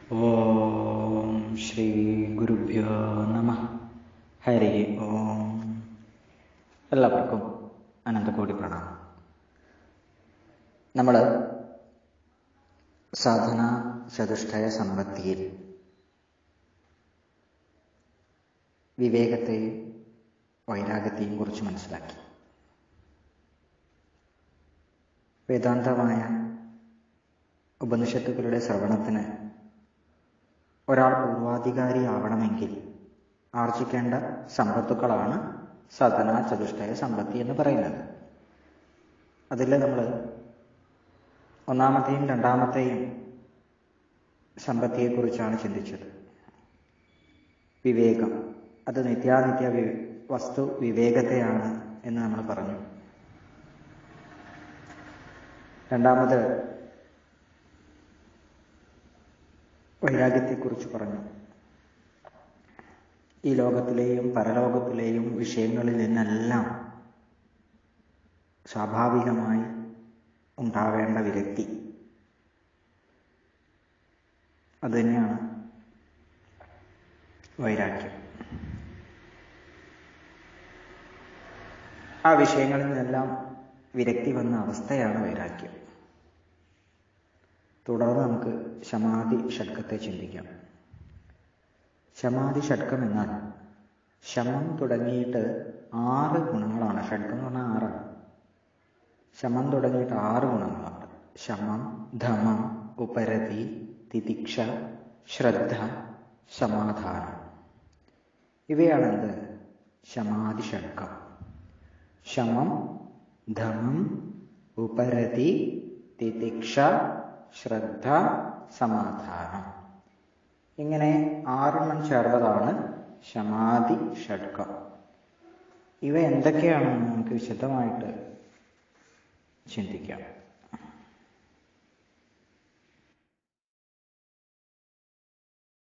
ഓം ശ്രീ ഗുരുഭ്യോ നമ ഹരി ഓം എല്ലാവർക്കും അനന്തകോടി പ്രണാമം നമ്മൾ സാധന ചതുഷ്ടയ സമ്പത്തിയിൽ വിവേകത്തെയും വൈരാഗ്യത്തെയും കുറിച്ച് മനസ്സിലാക്കി വേദാന്തമായ ഉപനിഷത്തുക്കളുടെ ശ്രവണത്തിന് ഒരാൾ പൂർവാധികാരിയാവണമെങ്കിൽ ആർജിക്കേണ്ട സമ്പത്തുക്കളാണ് സദന ചതുഷ്ടയ സമ്പത്തി എന്ന് പറയുന്നത് അതിൽ നമ്മൾ ഒന്നാമത്തെയും രണ്ടാമത്തെയും സമ്പത്തിയെക്കുറിച്ചാണ് ചിന്തിച്ചത് വിവേകം അത് നിത്യാനിത്യ വി വസ്തു വിവേകത്തെയാണ് എന്ന് നമ്മൾ പറഞ്ഞു രണ്ടാമത് വൈരാഗ്യത്തെക്കുറിച്ച് പറഞ്ഞു ഈ ലോകത്തിലെയും പരലോകത്തിലെയും വിഷയങ്ങളിൽ നിന്നെല്ലാം സ്വാഭാവികമായി ഉണ്ടാവേണ്ട വിരക്തി അതുതന്നെയാണ് വൈരാഗ്യം ആ വിഷയങ്ങളിൽ നിന്നെല്ലാം വിരക്തി വന്ന അവസ്ഥയാണ് വൈരാഗ്യം തുടർന്ന് നമുക്ക് ശമാധി ഷഡ്കത്തെ ചിന്തിക്കാം ശമാധി ഷഡ്കം എന്നാൽ ശമം തുടങ്ങിയിട്ട് ആറ് ഗുണങ്ങളാണ് ഷഡ്കം എന്ന് പറഞ്ഞാൽ ആറാണ് ശമം തുടങ്ങിയിട്ട് ആറ് ഗുണങ്ങളാണ് ശമം ധമം ഉപരതി തിതിക്ഷ ശ്രദ്ധ സമാധാനം ഇവയാണ് എന്ത് ശമാധി ഷഡ്കം ശമം ധമം ഉപരതി തിതിക്ഷ ശ്രദ്ധ സമാധാനം ഇങ്ങനെ ആറെണ്ണം ചേർന്നതാണ് ശമാധി ഷഡ്കം ഇവ എന്തൊക്കെയാണെന്ന് നമുക്ക് വിശദമായിട്ട് ചിന്തിക്കാം